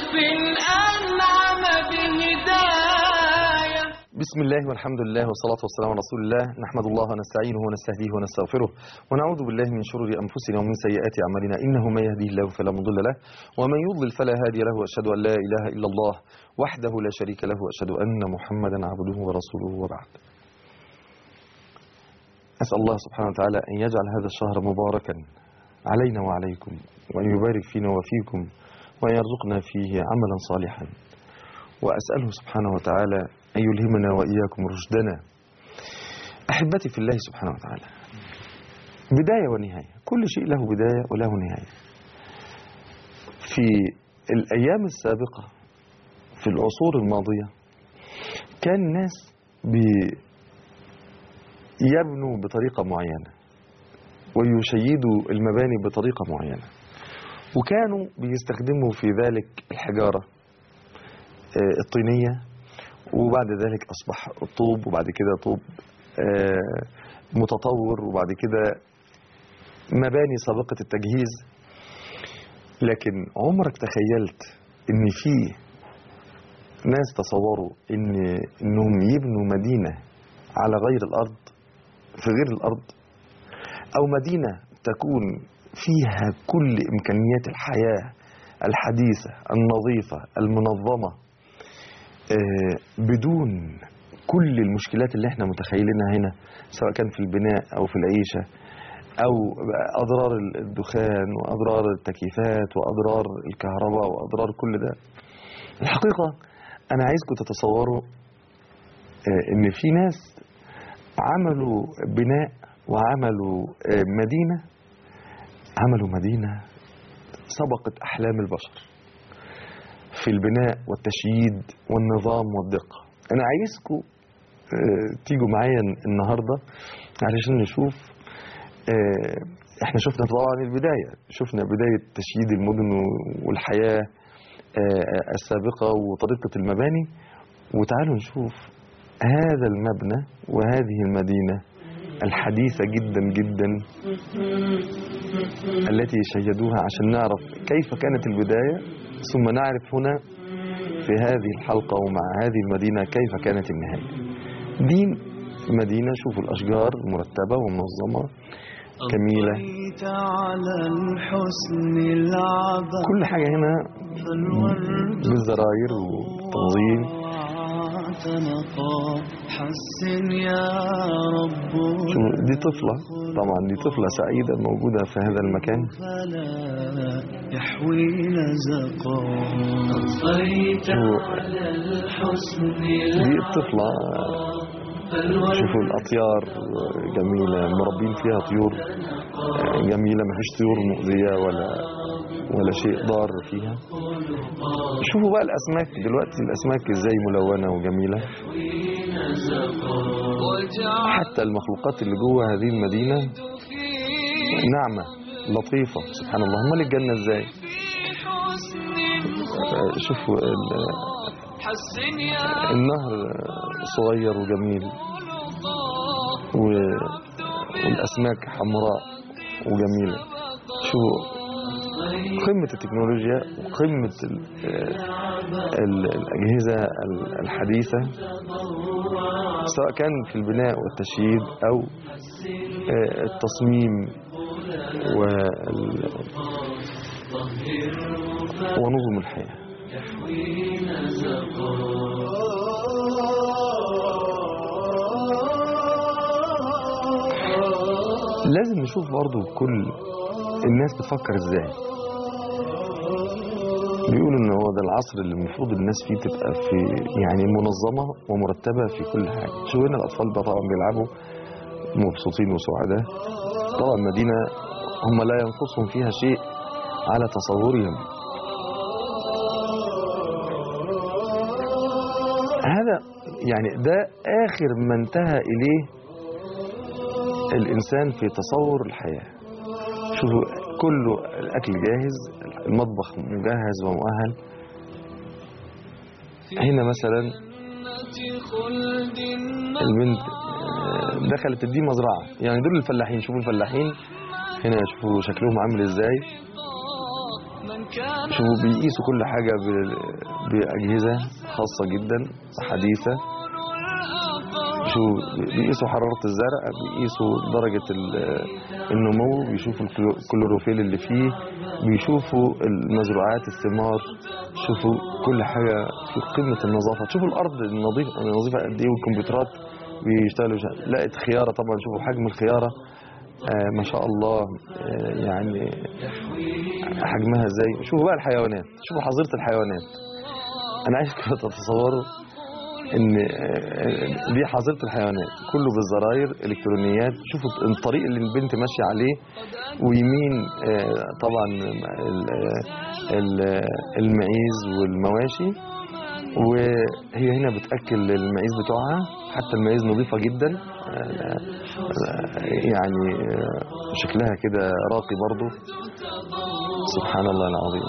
لطف أنعم بهداية بسم الله والحمد لله والصلاة والسلام على رسول الله نحمد الله ونستعينه ونستهديه ونستغفره ونعوذ بالله من شرور أنفسنا ومن سيئات أعمالنا إنه من يهديه الله فلا مضل له ومن يضلل فلا هادي له وأشهد أن لا إله إلا الله وحده لا شريك له وأشهد أن محمدا عبده ورسوله وبعد أسأل الله سبحانه وتعالى أن يجعل هذا الشهر مباركا علينا وعليكم وأن يبارك فينا وفيكم وأن يرزقنا فيه عملا صالحا وأسأله سبحانه وتعالى أن يلهمنا وإياكم رشدنا أحبتي في الله سبحانه وتعالى بداية ونهاية كل شيء له بداية وله نهاية في الأيام السابقة في العصور الماضية كان الناس بيبنوا بطريقة معينة ويشيدوا المباني بطريقة معينة وكانوا بيستخدموا في ذلك الحجارة آه، الطينية وبعد ذلك أصبح الطوب وبعد كده طوب آه، متطور وبعد كده مباني سابقة التجهيز لكن عمرك تخيلت ان في ناس تصوروا ان انهم يبنوا مدينة على غير الارض في غير الارض او مدينة تكون فيها كل امكانيات الحياة الحديثة النظيفة المنظمة آه، بدون كل المشكلات اللي احنا متخيلينها هنا سواء كان في البناء او في العيشة او اضرار الدخان واضرار التكييفات واضرار الكهرباء واضرار كل ده الحقيقة انا عايزكم تتصوروا آه، ان في ناس عملوا بناء وعملوا آه، مدينة عملوا مدينة سبقت احلام البشر في البناء والتشييد والنظام والدقة أنا عايزكم آه، تيجوا معايا النهاردة علشان نشوف آه، احنا شفنا طبعا البداية شفنا بداية تشييد المدن والحياة آه، السابقة وطريقة المباني وتعالوا نشوف هذا المبنى وهذه المدينة الحديثة جدا جدا التي شيدوها عشان نعرف كيف كانت البداية ثم نعرف هنا في هذه الحلقة ومع هذه المدينة كيف كانت النهاية دي مدينة شوفوا الأشجار مرتبة ومنظمة جميلة أضيت على الحسن العبا كل حاجة هنا فالورد بالزراير والتنظيم اعتنقا حسن يا رب شوفوا دي طفلة طبعا دي طفلة سعيدة موجودة في هذا المكان فلا يحوي نزقا أضيت شوفوا على الحسن دي الطفلة شوفوا الأطيار جميلة مربين فيها طيور جميلة ما فيش طيور مؤذية ولا ولا شيء ضار فيها شوفوا بقى الأسماك دلوقتي الأسماك ازاي ملونة وجميلة وجعل حتى المخلوقات اللي جوه هذه المدينة في ناعمة لطيفة سبحان الله امال الجنة ازاي حسن شوفوا ال- حسن يا النهر صغير وجميل خلقا و- والأسماك حمراء وجميلة شو قمة التكنولوجيا وقمة ال- ال- الأجهزة ال- الحديثة سواء كان في البناء والتشييد أو آه، التصميم وال- ونظم الحياة لازم نشوف برضو كل الناس بتفكر ازاي بيقولوا ان هو ده العصر اللي المفروض الناس فيه تبقى في يعني منظمة ومرتبة في كل حاجة شو هنا الاطفال بقى طبعا بيلعبوا مبسوطين وسعداء طبعا مدينة هم لا ينقصهم فيها شيء على تصورهم هذا يعني ده آخر ما انتهى إليه الإنسان في تصور الحياة شوفوا كله الأكل جاهز المطبخ مجهز ومؤهل هنا مثلا جنة خلد البنت آه، دخلت دي مزرعة يعني دول الفلاحين شوفوا الفلاحين هنا شوفوا شكلهم عامل ازاي من كان شوفوا بيقيسوا كل حاجة ب- بأجهزة خاصة جدا حديثة الأقرب شو بيقيسوا حرارة الزرع بيقيسوا درجة ال- النمو بيشوفوا الكلو- الكلوروفيل اللي فيه بيشوفوا المزروعات الثمار شوفوا كل حاجة في قمة النظافة شوفوا الأرض النظيفة النظيفة قد إيه والكمبيوترات بيشتغلوا ش- لقيت خيارة طبعا شوفوا حجم الخيارة آه ما شاء الله آه يعني حجمها ازاي شوفوا بقى الحيوانات شوفوا حظيرة الحيوانات انا عايز كده تتصوروا ان آه، دي حظيرة الحيوانات كله بالزراير الكترونيات شوفوا الطريق اللي البنت ماشية عليه ويمين آه، طبعا ال- ال- المعيز والمواشي وهي هنا بتأكل المعيز بتوعها حتى المعيز نظيفة جدا آه، آه، يعني آه، شكلها كده راقي برضو سبحان الله العظيم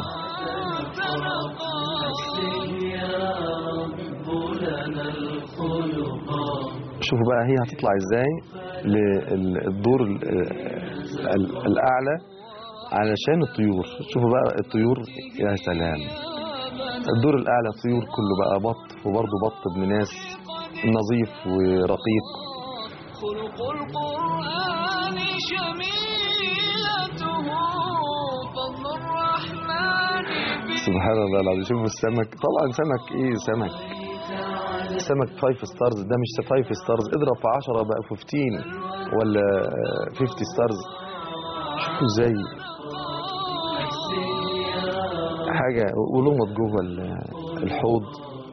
شوفوا بقى هي هتطلع ازاي للدور ال- ال- الأعلى علشان الطيور شوفوا بقى الطيور يا سلام الدور الأعلى الطيور كله بقى بط وبرضه بط ابن ناس نظيف ورقيق خلق القرآن شميلته فضل الرحمن سبحان الله العظيم شوفوا السمك طبعا سمك ايه سمك سمك فايف ستارز ده مش فايف ستارز اضرب في 10 بقى 15 ولا 50 ستارز شوفوا ازاي حاجة ولمط جوه ال- الحوض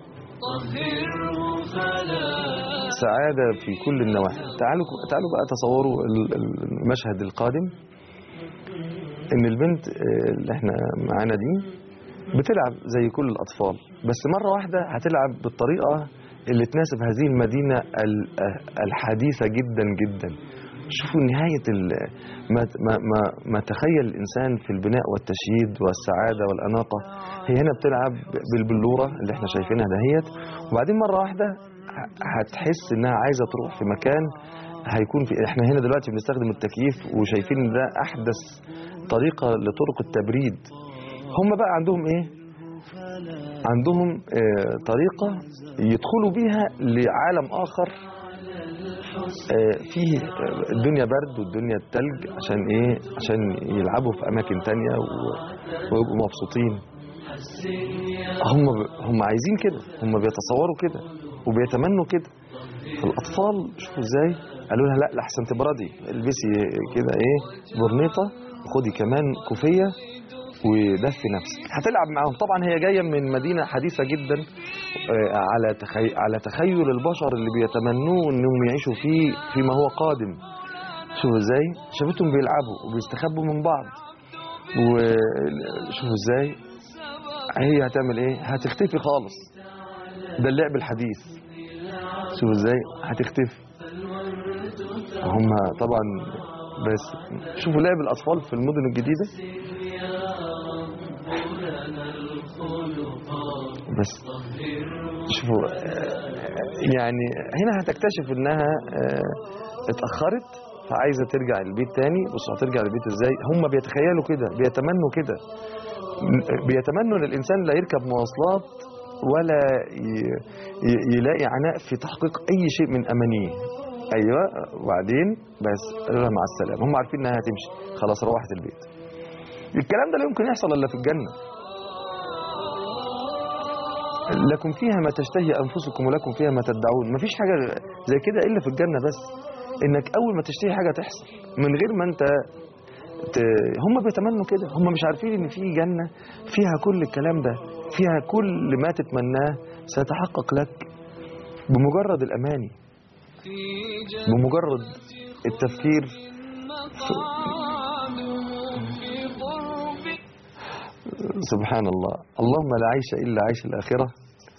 سعادة في كل النواحي تعالوا تعالوا بقى تصوروا ال- ال- المشهد القادم ان البنت آه، اللي احنا معانا دي بتلعب زي كل الأطفال بس مرة واحدة هتلعب بالطريقة اللي تناسب هذه المدينة ال- الحديثة جدا جدا شوفوا نهاية ال- ما, ما, ما, ما تخيل الإنسان في البناء والتشييد والسعادة والأناقة هي هنا بتلعب بالبلورة اللي احنا شايفينها دهيت وبعدين مرة واحدة ه- هتحس إنها عايزة تروح في مكان هيكون في احنا هنا دلوقتي بنستخدم التكييف وشايفين إن ده أحدث طريقة لطرق التبريد هم بقى عندهم ايه عندهم آه، طريقة يدخلوا بيها لعالم آخر آه، فيه آه، الدنيا برد والدنيا التلج عشان ايه عشان يلعبوا في اماكن تانية و- ويبقوا مبسوطين هم ب- هم عايزين كده هم بيتصوروا كده وبيتمنوا كده فالاطفال شوفوا ازاي قالوا لها لا لحسن تبردي البسي كده ايه برنيطه وخدي كمان كوفيه ودفي نفسك هتلعب معاهم طبعا هي جايه من مدينه حديثه جدا آه، على تخي... على تخيل البشر اللي بيتمنوه انهم يعيشوا فيه فيما هو قادم شوفوا ازاي شافتهم بيلعبوا وبيستخبوا من بعض وشوفوا ازاي هي هتعمل ايه هتختفي خالص ده اللعب الحديث شوفوا ازاي هتختفي هم طبعا بس شوفوا لعب الاطفال في المدن الجديده بس شوفوا آه، يعني هنا هتكتشف انها آه، اتاخرت فعايزه ترجع البيت تاني بص هترجع البيت ازاي هم بيتخيلوا كده بيتمنوا كده م- بيتمنوا ان الانسان لا يركب مواصلات ولا ي- ي- يلاقي عناء في تحقيق اي شيء من امانيه ايوه وبعدين بس قالوا لها مع السلامه هم عارفين انها هتمشي خلاص روحت البيت الكلام ده لا يمكن يحصل الا في الجنه لكم فيها ما تشتهي انفسكم ولكم فيها ما تدعون مفيش حاجه زي كده الا في الجنه بس انك اول ما تشتهي حاجه تحصل من غير ما انت ت... هم بيتمنوا كده هم مش عارفين ان في جنه فيها كل الكلام ده فيها كل ما تتمناه سيتحقق لك بمجرد الاماني في جنة بمجرد التفكير مقعده في قرب سبحان الله اللهم لا عيش إلا عيش الآخرة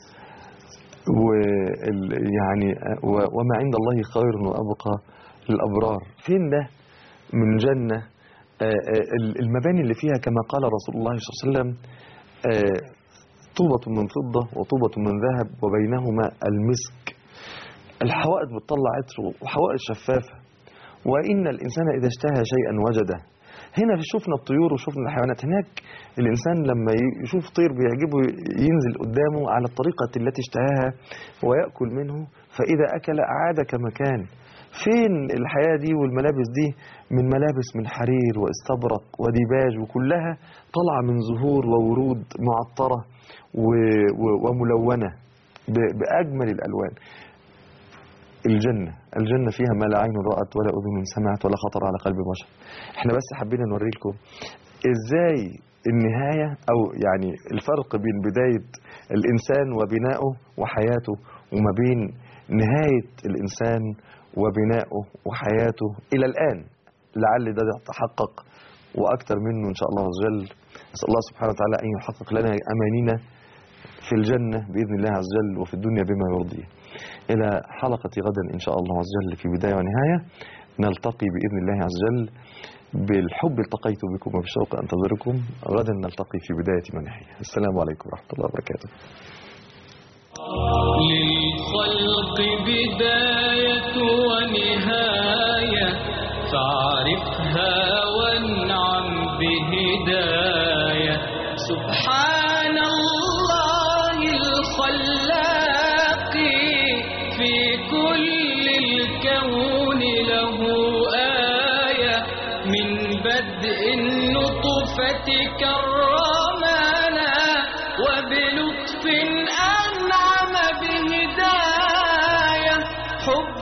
وال يعني و- وما عند الله خير وأبقى للأبرار فين ده من جنة آه، آه، المباني اللي فيها كما قال رسول الله صلى الله عليه وسلم آه، طوبة من فضة وطوبة من ذهب وبينهما المسك الحوائط بتطلع عطر وحوائط شفافة وإن الإنسان إذا اشتهى شيئا وجده هنا شفنا الطيور وشفنا الحيوانات هناك الإنسان لما ي- يشوف طير بيعجبه ينزل قدامه على الطريقة التي اشتهاها ويأكل منه فإذا أكل عاد كما كان فين الحياة دي والملابس دي من ملابس من حرير واستبرق وديباج وكلها طالعة من زهور وورود معطرة و- و- وملونة ب- بأجمل الألوان الجنة الجنة فيها ما لا عين رأت ولا أذن سمعت ولا خطر على قلب بشر احنا بس حبينا نوري لكم ازاي النهاية او يعني الفرق بين بداية الانسان وبنائه وحياته وما بين نهاية الانسان وبنائه وحياته الى الان لعل ده يتحقق واكثر منه ان شاء الله عز وجل نسال الله سبحانه وتعالى ان يحقق لنا امانينا في الجنة بإذن الله عز وجل وفي الدنيا بما يرضيه إلى حلقة غدا إن شاء الله عز وجل في بداية ونهاية نلتقي بإذن الله عز وجل بالحب التقيت بكم وبالشوق أنتظركم غدا نلتقي في بداية ونهاية السلام عليكم ورحمة الله وبركاته للخلق بداية ونهاية فاعرفها وانعم بهداية سبحان الله الخلاق في كل الكون له آية من بدء النطفة كالراية